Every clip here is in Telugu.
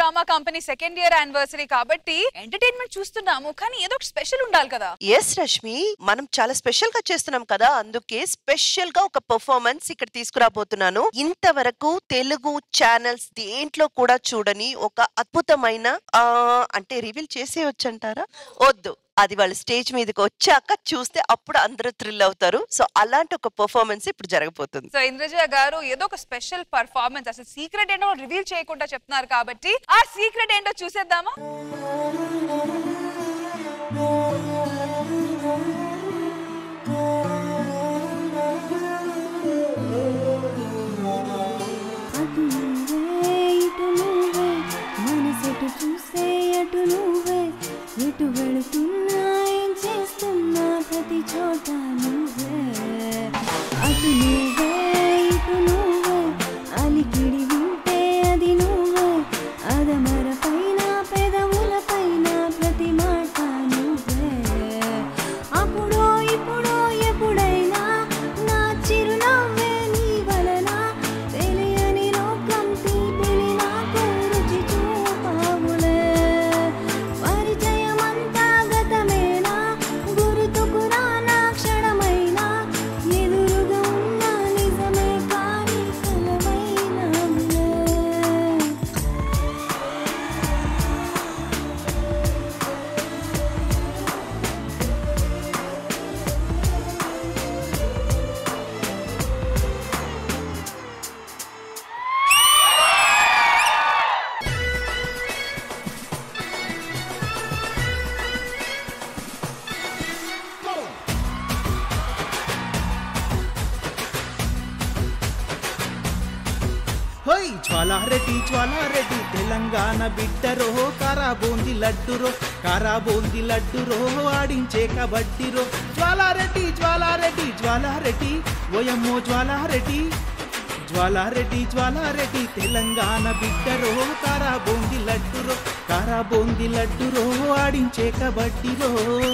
Drama company second year anniversary కాబట్టి ఎంటర్టైన్మెంట్ చూస్తున్నాము కానీ ఏదో ఒక స్పెషల్ ఉండాలి కదా ఎస్ రష్మి మనం చాలా స్పెషల్ గా చేస్తున్నాం కదా అందుకే స్పెషల్ గా ఒక పర్ఫార్మెన్స్ ఇక్కడ తీసుకురాబోతున్నాను ఇంతవరకు తెలుగు ఛానల్స్ దేంట్లో కూడా చూడని ఒక అద్భుతమైన ఆ అంటే రివీల్ చేసే వచ్చంటారా వద్దు అది వాళ్ళు స్టేజ్ మీదకి వచ్చాక చూస్తే అప్పుడు అందరూ థ్రిల్ అవుతారు సో అలాంటి ఒక పర్ఫార్మెన్స్ ఇప్పుడు జరగబోతుంది సో ఇంద్రజ గారు ఏదో ఒక స్పెషల్ పర్ఫార్మెన్స్ అసలు సీక్రెట్ ఏంటో రివీల్ చేయకుండా చెప్తున్నారు కాబట్టి ఆ సీక్రెట్ ఏంటో చూసేద్దామా అటు నువ్వే ఇటు నువ్వే మనసెటు చూసే అటు నువ్వే ఎటు వెళుతున్నా ఏం చేస్తున్నా ప్రతి చోట నువ్వే అటు నువ్వే ఇటు నువ్వే అలికిడి వింటే అది నువ్వే అదమర పైన పెదవుల పైన ప్రతి మాట నువ్వే అప్పుడో ఇప్పుడో ఎప్పుడైనా నా చిరునవ్వే నీ వలన తెలియని లోకం తీపిని నాకు రుచి చూపావులే పరిచయమంతా గతమేనా గుర్తుకు రానా క్షణమైనా ఎదురుగా ఉన్న నిజమే కానీ కలవైనావులే హోయ్ జ్వాలారెడ్డి జ్వాలారెడ్డి తెలంగాణ బిడ్డరో కారాబోంది లడ్డురో కారాబోంది లడ్డురో ఆడించే కబడ్డీరో జ్వాలారెడ్డి జ్వాలారెడ్డి జ్వాలారెడ్డి ఓయమ్మో జ్వాలారెడ్డి జ్వాలారెడ్డి జ్వాలారెడ్డి తెలంగాణ బిడ్డరో కారాబోంది లడ్డురో కారాబోంది లడ్డురో ఆడించే కబడ్డీరో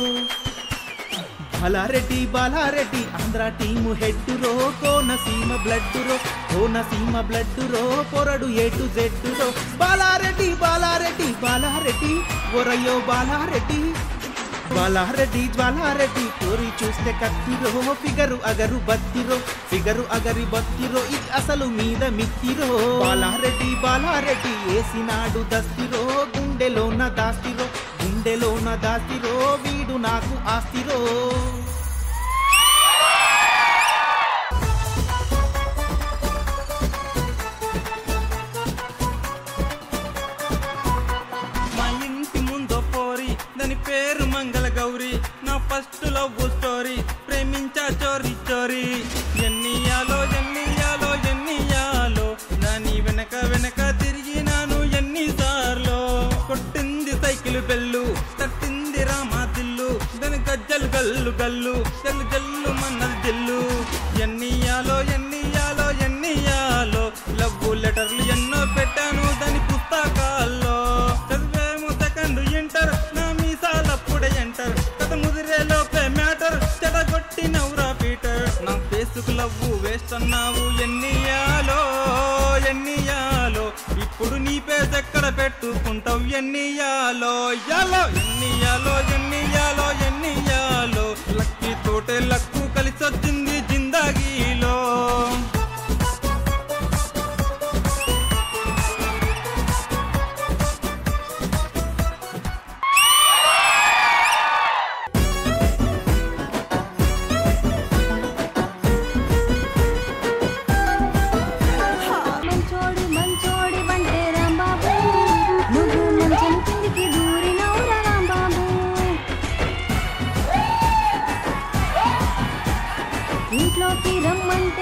బాలారెడ్డి బాలారెడ్డి ఆంధ్ర టీము హెడ్ రో కోనసీమ బ్లడ్ రో కోనసీమ బ్లడ్ రో పొరడు ఏ టు జెడ్ రో బాలారెడ్డి బాలారెడ్డి బాలారెడ్డి ఒరయ్యో బాలారెడ్డి బాలారెడ్డి జ్వాలారెడ్డి కోరి చూస్తే కత్తిరో ఫిగరు అగరు బత్తిరో ఫిగరు అగరి బత్తిరో ఇది అసలు మీద మిత్తిరో బాలారెడ్డి బాలారెడ్డి ఏసినాడు దస్తిరో గుండెలోన దాస్తిరో గుండెలోన దాస్తిరో వీడు నాకు ఆస్తిరో మా ఇంటి ముందు పోరి దాని పేరు మంగళ గౌరి నా ఫస్ట్ లవ్ స్టోరీ ప్రేమించా చోరీ చోరీ ఎన్నియాలో ఎన్నియాలో ఎన్నియాలో దాని వెనక వెనక తిరిగినాను ఎన్నిసార్లు కొట్టింది సైకిల్ బెల్లు తట్టింది రామాదిల్లు దాని గజ్జలు గల్లు గల్లు జల్లు జల్లు మన్నది జిల్లు ఎన్నియాలో ఎన్నియాలో ఎన్నియాలో లవ్ లెటర్లు ఎన్నో పెట్టాను దాని పుస్తకాల్లో చదివేమో సెకండ్ ఇంటర్ నా మీసాలప్పుడే ఎంటర్ కథ ముదిరే లోపే మ్యాటర్ చెడగొట్టి నవ్వురా పీటర్ నా ఫేసుకు లవ్వు వేస్ట్ అన్నావు ఎన్నియాలో ఎన్నియాలో ఇప్పుడు నీ పేస్ ఎక్కడ పెట్టుకుంటావు ఎన్నియాలో యాలో ఎన్నియాలో ఎన్నియాలో ఎన్నియాలో లక్కీ తోటే లక్కు కలిసొచ్చింది జిందాగీలో మంచోడు మంచోడి వంటే రాంబాబు నువ్వు మంచం కిందికి దూరినవురా రాంబాబు ఇంట్లోకి రమ్మంటే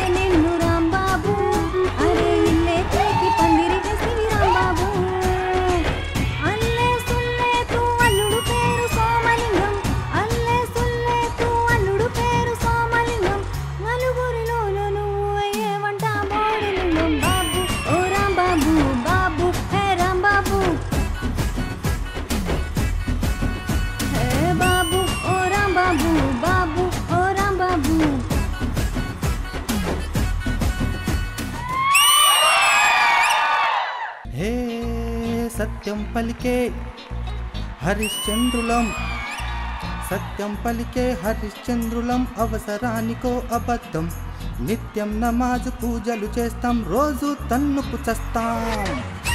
సత్యం పలికే హరిశ్చంద్రులం సత్యం పలికే హరిశ్చంద్రులం అవసరానికో అబద్ధం నిత్యం నమాజు పూజలు చేస్తాం రోజు తన్నుకు చస్తాం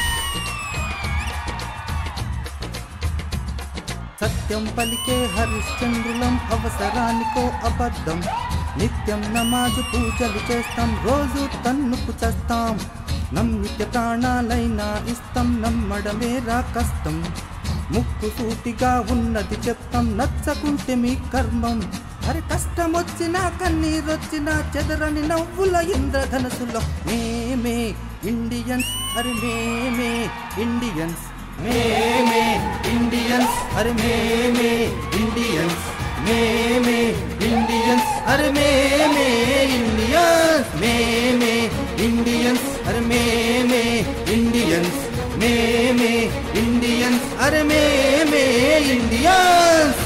సత్యం పలికే హరిశ్చంద్రులం అవసరానికో అబద్ధం నిత్యం నమాజు పూజలు చేస్తాం రోజు తన్నుకు చస్తాం నమ్మితే ప్రాణాలైనా ఇస్తాం నమ్మడమే రా కష్టం ముక్కు సూటిగా ఉన్నది చెప్తాం నచ్చకుంటే మీ కర్మం అరే కష్టం వచ్చినా కన్నీరొచ్చినా చెదరని నవ్వుల ఇంద్రధనసులో మేమే ఇండియన్స్ అరే మేమే ఇండియన్స్ మేమే ఇండియన్స్ అరే మేమే ఇండియన్స్ మేమే ఇండియన్స్ అరే మేమే ఇండియన్స్ మేమే ఇండియన్స్ అరే మేమే ఇండియన్స్ మేమే ఇండియన్స్ అరే మేమే Indians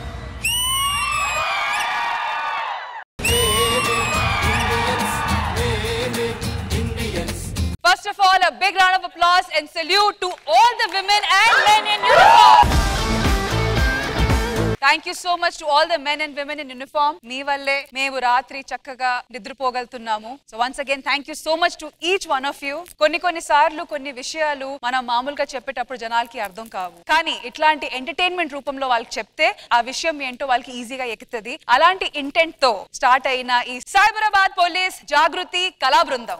First of all, a big round of applause and salute to all the women and men in uniform. Thank you so much to all the men and women in uniform మీ వల్లే మేము రాత్రి చక్కగా నిద్రపోగలుగుతున్నాము so once again thank you so much to each one of you కొన్ని కొన్ని సార్లు కొన్ని విషయాలు మనం మామూలుగా చెప్పేటప్పుడు జనాలకి అర్థం కావు కానీ ఇట్లాంటి ఎంటర్టైన్మెంట్ రూపంలో వాళ్ళకి చెప్తే ఆ విషయం ఏంటో వాళ్ళకి ఈజీగా ఎక్కుతుంది అలాంటి ఇంటెంట్ తో స్టార్ట్ అయిన ఈ సైబరాబాద్ పోలీస్ జాగృతి కళా బృందం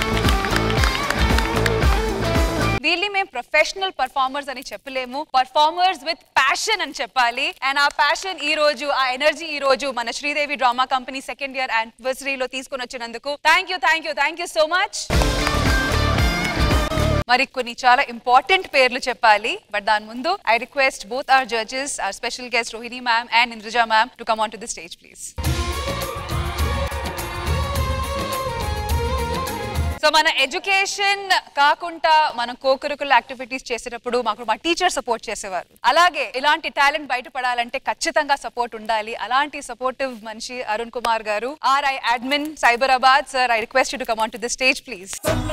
వీళ్ళని మేము ప్రొఫెషనల్ పర్ఫార్మర్స్ అని చెప్పలేము పర్ఫార్మర్స్ విత్ ప్యాషన్ అని చెప్పాలి అండ్ ఆ ప్యాషన్ ఈ రోజు ఆ ఎనర్జీ ఈ రోజు మన Sridevi drama company second year యానివర్సరీలో తీసుకొని వచ్చినందుకు thank you thank you thank you so much మరి కొన్ని చాలా ఇంపార్టెంట్ పేర్లు చెప్పాలి బట్ దాని ముందు I request both our judges our special guest Rohini ma'am and Indraja ma'am to come on to the stage please so మన ఎడ్యుకేషన్ కాకుండా మనం కోకరికుల యాక్టివిటీస్ చేసేటప్పుడు మాకు మా టీచర్ సపోర్ట్ చేసేవారు అలాగే ఇలాంటి టాలెంట్ బయటపడాలంటే ఖచ్చితంగా సపోర్ట్ ఉండాలి అలాంటి సపోర్టివ్ మనిషి అరుణ్ కుమార్ గారు R I admin Cyberabad sir I request to come on to the stage please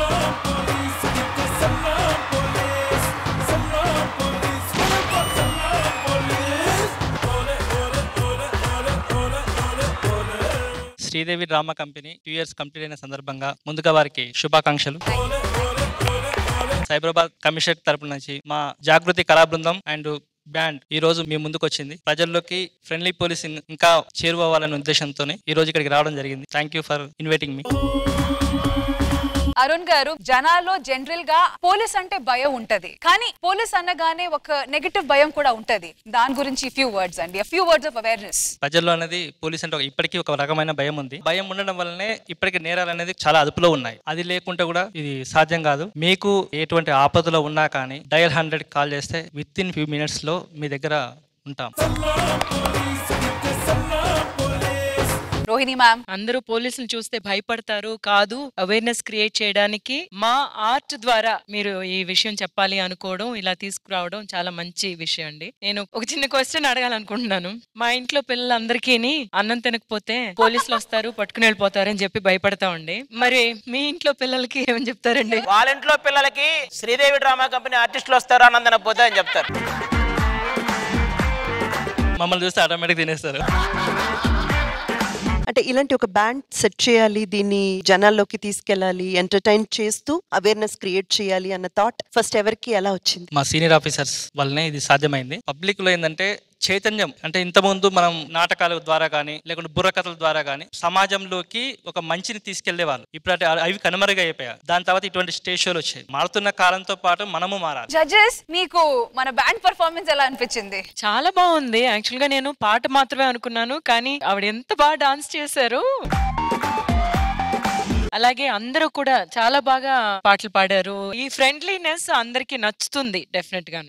Sridevi drama company two years complete అయిన సందర్భంగా ముందుగా వారికి శుభాకాంక్షలు సైబరాబాద్ కమిషన్ తరపు నుంచి మా జాగృతి కళా బృందం అండ్ బ్యాండ్ ఈ రోజు మీ ముందుకు వచ్చింది ప్రజల్లోకి ఫ్రెండ్లీ పోలీసింగ్ ఇంకా చేరువవ్వాలనే ఉద్దేశంతో ఈ రోజు ఇక్కడికి రావడం జరిగింది థ్యాంక్ యూ ఫర్ ఇన్వైటింగ్ మీ అరుణ్ గారు జనాల్లో జనరల్ గా పోలీస్ అంటే భయం ఉంటది కానీ పోలీస్ అనగానే ఒక నెగటివ్ భయం కూడా ఉంటది దాని గురించి ఫ్యూ వర్డ్స్ అండి ఫ్యూ వర్డ్స్ ఆఫ్ అవేర్నెస్ ప్రజల్లో అనేది పోలీస్ అంటే ఒక- ఇప్పటికీ ఒక రకమైన భయం ఉంది భయం ఉండడం వల్లనే ఇప్పటికి నేరాలు అనేది చాలా అదుపులో ఉన్నాయి అది లేకుంటే కూడా ఇది సాధ్యం కాదు మీకు ఎటువంటి ఆపదలో ఉన్నా కానీ డయల్ హండ్రెడ్ కాల్ చేస్తే విత్ ఇన్ ఫ్యూ మినిట్స్ లో మీ దగ్గర ఉంటాం రోహిణి మ్యామ్ అందరూ పోలీసులు చూస్తే భయపడతారు కాదు అవేర్నెస్ క్రియేట్ చేయడానికి మా ఆర్ట్ ద్వారా మీరు ఈ విషయం చెప్పాలి అనుకోవడం ఇలా తీసుకురావడం చాలా మంచి విషయం అండి నేను ఒక చిన్న క్వశ్చన్ అడగాలనుకుంటున్నాను మా ఇంట్లో పిల్లలందరికీ అన్నం తినకపోతే పోలీసులు వస్తారు పట్టుకుని వెళ్ళిపోతారు అని చెప్పి భయపడతామండి మరి మీ ఇంట్లో పిల్లలకి ఏమని చెప్తారండి వాళ్ళ ఇంట్లో పిల్లలకి శ్రీదేవి డ్రామా కంపెనీ ఆర్టిస్టులు వస్తారు ఆనందన పోతే అని చెప్తారు మమ్మల్ని చూస్తే ఆటోమేటిక్ తినేస్తారు అంటే ఇలాంటి ఒక బ్యాండ్ సెట్ చేయాలి దీన్ని జనాల్లోకి తీసుకెళ్ళాలి ఎంటర్టైన్ చేస్తూ అవేర్నెస్ క్రియేట్ చేయాలి అన్న థాట్ ఫస్ట్ ఎవరికి ఎలా వచ్చింది మా సీనియర్ ఆఫీసర్స్ వల్లనే ఇది సాధ్యమైంది పబ్లిక్ లో ఏంటంటే చైతన్యం అంటే ఇంతకుముందు మనం నాటకాల ద్వారా కానీ లేకుంటే బుర్రకథల ద్వారా కానీ సమాజంలోకి ఒక మంచిని తీసుకెళ్లే వాళ్ళు ఇప్పుడు అంటే అవి కనుమరుగైపోయాయి దాని తర్వాత ఇటువంటి స్టేజ్ షోలు వచ్చాయి మారుతున్న కాలంతో పాటు మనము మారాలి జడ్జెస్ మీకు మన బ్యాండ్ పర్ఫార్మెన్స్ ఎలా అనిపించింది చాలా బాగుంది యాక్చువల్ గా నేను పాట మాత్రమే అనుకున్నాను కానీ ఆవిడ ఎంత బాగా డాన్స్ చేశారు అలాగే అందరూ కూడా చాలా బాగా పాటలు పాడారు ఈ ఫ్రెండ్లీనెస్ అందరికి నచ్చుతుంది డెఫినెట్ గాను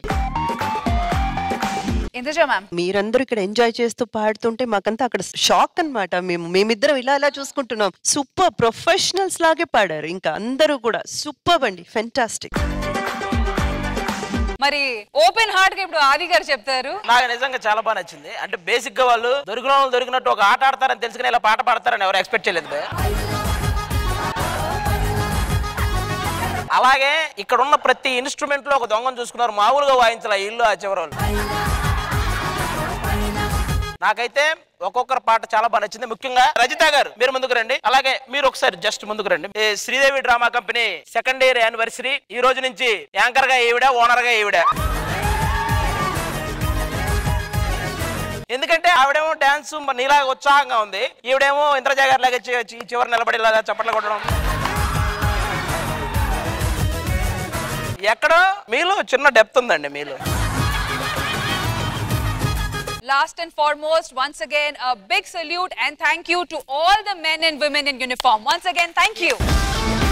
ఇంద్రజా మ్యామ్ మీరందరూ ఇక్కడ ఎంజాయ్ చేస్తూ పాడుతుంటే మాకంతా అక్కడ షాక్ అన్నమాట మేము మేమిద్దరం ఇలా ఇలా చూసుకుంటున్నాం సూపర్ ప్రొఫెషనల్స్ లాగే పాడారు ఇంకా అందరూ కూడా సూపర్ అండి ఫెంటాస్టిక్ మరి ఓపెన్ హార్ట్ గా ఇప్పుడు ఆది గారు చెప్తారు నాకు నిజంగా చాలా బాగా నచ్చింది అంటే బేసిక్ గా వాళ్ళు దొరికిన వాళ్ళు దొరికినట్టు ఒక ఆట ఆడతారని తెలుసుకుని ఇలా పాట పాడతారని ఎవరు ఎక్స్పెక్ట్ చేయలేదు బే. అలాగే ఇక్కడ ఉన్న ప్రతి ఇన్స్ట్రుమెంట్ లో ఒక దొంగను చూసుకున్నారు మామూలుగా వాయించాలి ఆ ఇల్లు ఆ చివరోళ్ళు నాకైతే ఒక్కొక్కరు పాట చాలా బాగా నచ్చింది ముఖ్యంగా రజిత గారు మీరు ముందుకు రండి అలాగే మీరు ఒకసారి జస్ట్ ముందుకు రండి ఈ Sridevi drama company second year anniversary ఈ రోజు నుంచి యాంకర్ గా ఈవిడ ఓనర్ గా ఈవిడ ఎందుకంటే ఆవిడేమో డాన్స్ నీలాగా ఉత్సాహంగా ఉంది ఈవిడేమో ఇంద్రజా గారి లాగా చి- చి- చివరి నిలబడేలాగా చప్పట్లు కొట్టడం ఎక్కడో మీలో చిన్న డెప్త్ ఉందండి మీలో Last and foremost, once again, a big salute and thank you to all the men and women in uniform. Once again, thank you.